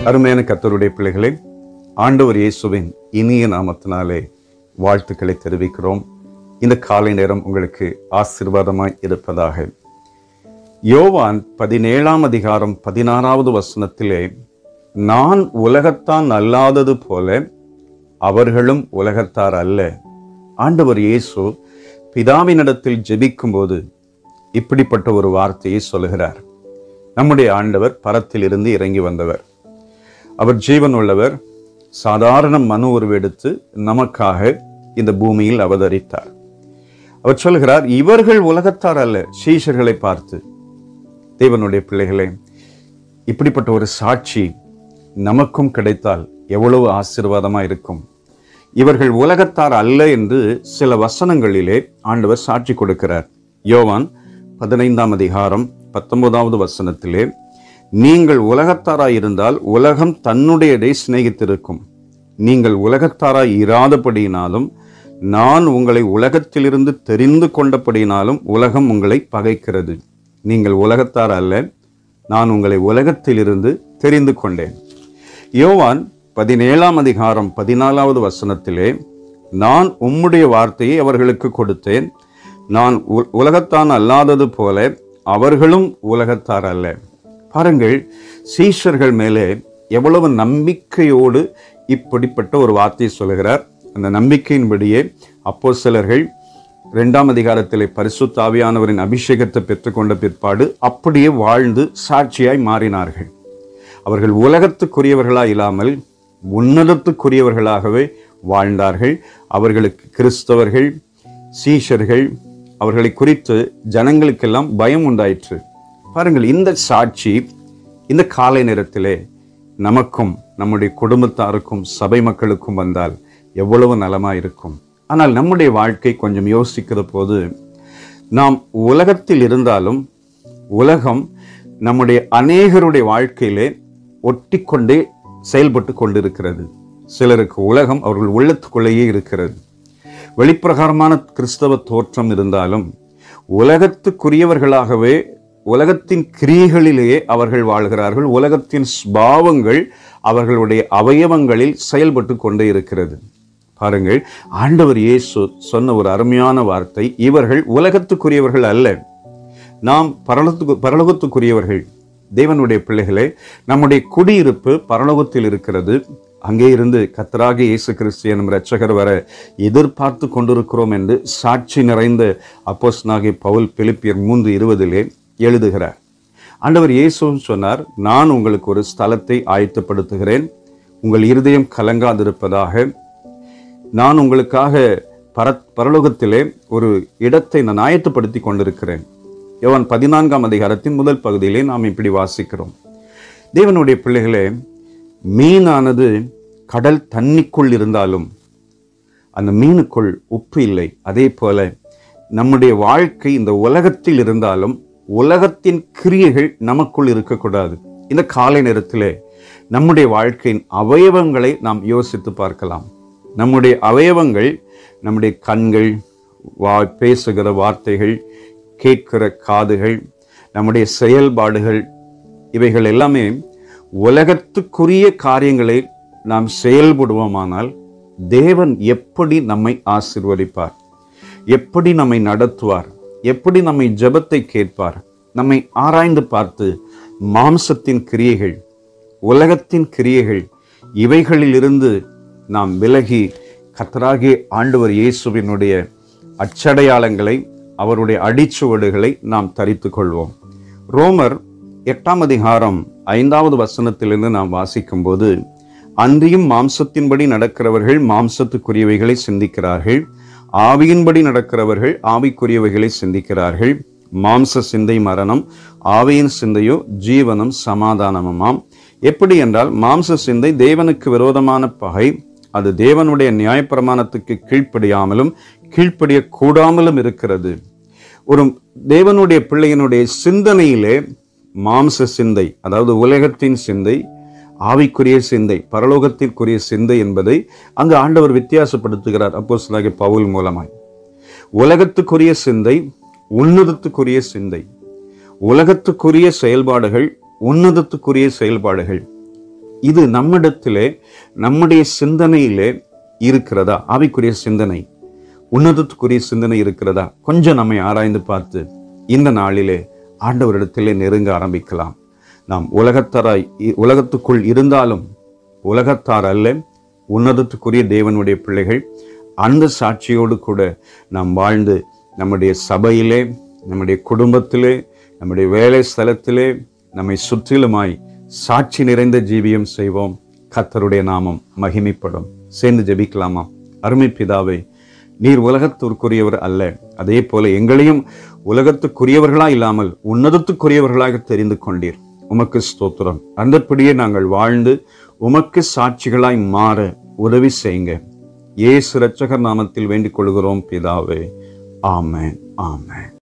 அருமையான கர்த்தருடைய பிள்ளைகளே ஆண்டவர் இயேசுவின் இனிய நாமத்தினாலே வாழ்த்துக்களை தெரிவிக்கிறோம் இந்த காலை நேரம் உங்களுக்கு ஆசீர்வாதமாய் இருப்பதாக யோவான் பதினேழாம் அதிகாரம் பதினாறாவது வசனத்திலே நான் உலகத்தான் அல்லாதது போல அவர்களும் உலகத்தார் அல்ல ஆண்டவர் இயேசு பிதாவினிடத்தில் ஜெபிக்கும்போது இப்படிப்பட்ட ஒரு வார்த்தையை சொல்லுகிறார் நம்முடைய ஆண்டவர் பரத்தில் இருந்து இறங்கி வந்தவர் அவர் ஜீவன் உள்ளவர் சாதாரண மனு உருவெடுத்து நமக்காக இந்த பூமியில் அவதரித்தார் அவர் சொல்கிறார் இவர்கள் உலகத்தார் அல்ல சீஷர்களை பார்த்து தேவனுடைய பிள்ளைகளே இப்படிப்பட்ட ஒரு சாட்சி நமக்கும் கிடைத்தால் எவ்வளவு ஆசீர்வாதமா இருக்கும் இவர்கள் உலகத்தார் அல்ல என்று சில வசனங்களிலே ஆண்டவர் சாட்சி கொடுக்கிறார் யோவான் பதினைந்தாம் அதிகாரம் பத்தொன்பதாவது வசனத்திலே நீங்கள் உலகத்தாராய் இருந்தால் உலகம் தன்னுடையதை சிநேகித்திருக்கும் நீங்கள் உலகத்தாராய் இராதபடியினாலும் நான் உங்களை உலகத்திலிருந்து தெரிந்து கொண்டபடியினாலும் உலகம் உங்களை பகைக்கிறது நீங்கள் உலகத்தார் அல்ல நான் உங்களை உலகத்திலிருந்து தெரிந்து கொண்டேன் யோவான் பதினேழாம் அதிகாரம் பதினாலாவது வசனத்திலே நான் உம்முடைய வார்த்தையை அவர்களுக்கு கொடுத்தேன் நான் உ- உலகத்தான் அல்லாதது போல அவர்களும் உலகத்தார் அல்ல பாருங்கள் சீஷர்கள் மேலே எவ்வளவு நம்பிக்கையோடு இப்படிப்பட்ட ஒரு வார்த்தையை சொல்கிறார் அந்த நம்பிக்கையின்படியே அப்போஸ்தலர்கள் இரண்டாம் அதிகாரத்திலே பரிசுத்த ஆவியானவரின் அபிஷேகத்தை பெற்றுக்கொண்ட பிற்பாடு அப்படியே வாழ்ந்து சாட்சியாய் மாறினார்கள் அவர்கள் உலகத்துக்குரியவர்களாக இல்லாமல் உன்னதத்துக்குரியவர்களாகவே வாழ்ந்தார்கள் அவர்களுக்கு கிறிஸ்தவர்கள் சீஷர்கள் அவர்களை குறித்து ஜனங்களுக்கெல்லாம் பயம் உண்டாயிற்று பாருங்கள் இந்த சாட்சி இந்த காலை நேரத்திலே நமக்கும் நம்முடைய குடும்பத்தாருக்கும் சபை மக்களுக்கும் வந்தால் எவ்வளவு நலமா இருக்கும் ஆனால் நம்முடைய வாழ்க்கை கொஞ்சம் யோசிக்கிற போது நாம் உலகத்தில் இருந்தாலும் உலகம் நம்முடைய அநேகருடைய வாழ்க்கையிலே ஒட்டிக்கொண்டே செயல்பட்டு கொண்டிருக்கிறது சிலருக்கு உலகம் அவர்கள் உள்ளத்துக்குள்ளேயே இருக்கிறது வெளிப்பிரகாரமான கிறிஸ்தவ தோற்றம் இருந்தாலும் உலகத்துக்குரியவர்களாகவே உலகத்தின் கிரியைகளிலேயே அவர்கள் வாழ்கிறார்கள் உலகத்தின் ஸ்பாவங்கள் அவர்களுடைய அவயவங்களில் செயல்பட்டு கொண்டே இருக்கிறது பாருங்கள் ஆண்டவர் இயேசு சொன்ன ஒரு அருமையான வார்த்தை இவர்கள் உலகத்துக்குரியவர்கள் அல்ல நாம் பரலத்துக்கு பரலோகத்துக்குரியவர்கள் தேவனுடைய பிள்ளைகளே நம்முடைய குடியிருப்பு பரலோகத்தில் இருக்கிறது அங்கே இருந்து கத்தராக இயேசு கிறிஸ்து எனும் இரட்சகர் வர எதிர்பார்த்து கொண்டிருக்கிறோம் என்று சாட்சி நிறைந்த அப்போஸ்தலனாகிய பவுல் பிலிப்பியர் மூன்று இருபதிலே எழுதுகிறார் ஆண்டவர் இயேசுவும் சொன்னார் நான் உங்களுக்கு ஒரு ஸ்தலத்தை ஆயத்தப்படுத்துகிறேன் உங்கள் இருதயம் கலங்காதிருப்பதாக நான் உங்களுக்காக பர பரலோகத்திலே ஒரு இடத்தை நான் ஆயத்தப்படுத்தி கொண்டிருக்கிறேன் யோவான் பதினான்காம் அதிகாரத்தின் முதல் பகுதியிலே நாம் இப்படி வாசிக்கிறோம் தேவனுடைய பிள்ளைகளே மீனானது கடல் தண்ணிக்குள் இருந்தாலும் அந்த மீனுக்குள் உப்பு இல்லை அதே போல நம்முடைய வாழ்க்கை இந்த உலகத்தில் இருந்தாலும் உலகத்தின் கிரியைகள் நமக்குள் இருக்கக்கூடாது இந்த காலை நேரத்திலே நம்முடைய வாழ்க்கையின் அவயவங்களை நாம் யோசித்து பார்க்கலாம் நம்முடைய அவயவங்கள் நம்முடைய கண்கள் வா பேசுகிற வார்த்தைகள் கேட்கிற காதுகள் நம்முடைய செயல்பாடுகள் இவைகள் எல்லாமே உலகத்துக்குரிய காரியங்களை நாம் செயல்படுவோமானால் தேவன் எப்படி நம்மை ஆசிர்வதிப்பார் எப்படி நம்மை நடத்துவார் எப்படி நம்மை ஜெபத்தை கேட்பார் நம்மை ஆராய்ந்து பார்த்து மாம்சத்தின் கிரியைகள் உலகத்தின் கிரியைகள் இவைகளிலிருந்து நாம் விலகி கத்தராகிய ஆண்டவர் இயேசுவினுடைய அச்சடையாளங்களை அவருடைய அடிச்சுவடுகளை நாம் தரித்து கொள்வோம் ரோமர் எட்டாம் அதிகாரம் ஐந்தாவது வசனத்திலிருந்து நாம் வாசிக்கும்போது அன்றியும் மாம்சத்தின்படி நடக்கிறவர்கள் மாம்சத்துக்குரியவைகளை சிந்திக்கிறார்கள் ஆவியின்படி நடக்கிறவர்கள் ஆவிக்குரியவைகளை சிந்திக்கிறார்கள் மாம்ச சிந்தை மரணம் ஆவியின் சிந்தையோ ஜீவனம் சமாதானமுமாம் எப்படி என்றால் மாம்ச சிந்தை தேவனுக்கு விரோதமான பகை அது தேவனுடைய நியாயப்பிரமாணத்துக்கு கீழ்ப்படியாமலும் கீழ்ப்படிய கூடாமலும் இருக்கிறது ஒரு தேவனுடைய பிள்ளையினுடைய சிந்தனையிலே மாம்ச சிந்தை அதாவது உலகத்தின் சிந்தை ஆவிக்குரிய சிந்தை பரலோகத்திற்குரிய சிந்தை என்பதை அங்கு ஆண்டவர் வித்தியாசப்படுத்துகிறார் அப்போ பவுல் மூலமாய் உலகத்துக்குரிய சிந்தை உன்னதத்துக்குரிய சிந்தை உலகத்துக்குரிய செயல்பாடுகள் உன்னதத்துக்குரிய செயல்பாடுகள் இது நம்மிடத்திலே நம்முடைய சிந்தனையிலே இருக்கிறதா ஆவிக்குரிய சிந்தனை உன்னதத்துக்குரிய சிந்தனை இருக்கிறதா கொஞ்சம் நம்மை ஆராய்ந்து பார்த்து இந்த நாளிலே ஆண்டவரிடத்திலே நெருங்க ஆரம்பிக்கலாம் நாம் உலகத்தராய் இ- உலகத்துக்குள் இருந்தாலும் உலகத்தார் அல்ல உன்னதத்துக்குரிய தேவனுடைய பிள்ளைகள் அந்த சாட்சியோடு கூட நாம் வாழ்ந்து நம்முடைய சபையிலே நம்முடைய குடும்பத்திலே நம்முடைய வேலை ஸ்தலத்திலே நம்மை சுற்றிலுமாய் சாட்சி நிறைந்த ஜீவியம் செய்வோம் கர்த்தருடைய நாமம் மகிமைப்படும் சேர்ந்து ஜெபிக்கலாமா அருமை பிதாவே நீர் உலகத்திற்குரியவர் அல்ல அதே போல எங்களையும் உலகத்துக்குரியவர்களா இல்லாமல் உன்னதத்துக்குரியவர்களாக தெரிந்து கொண்டீர் உமக்கு ஸ்தோத்திரம் அந்தப்படியே நாங்கள் வாழ்ந்து உமக்கு சாட்சிகளாய் மாற உதவி செய்யுங்க இயேசு இரட்சகர் நாமத்தில் வேண்டிக் கொள்கிறோம் பிதாவே ஆமென் ஆமென்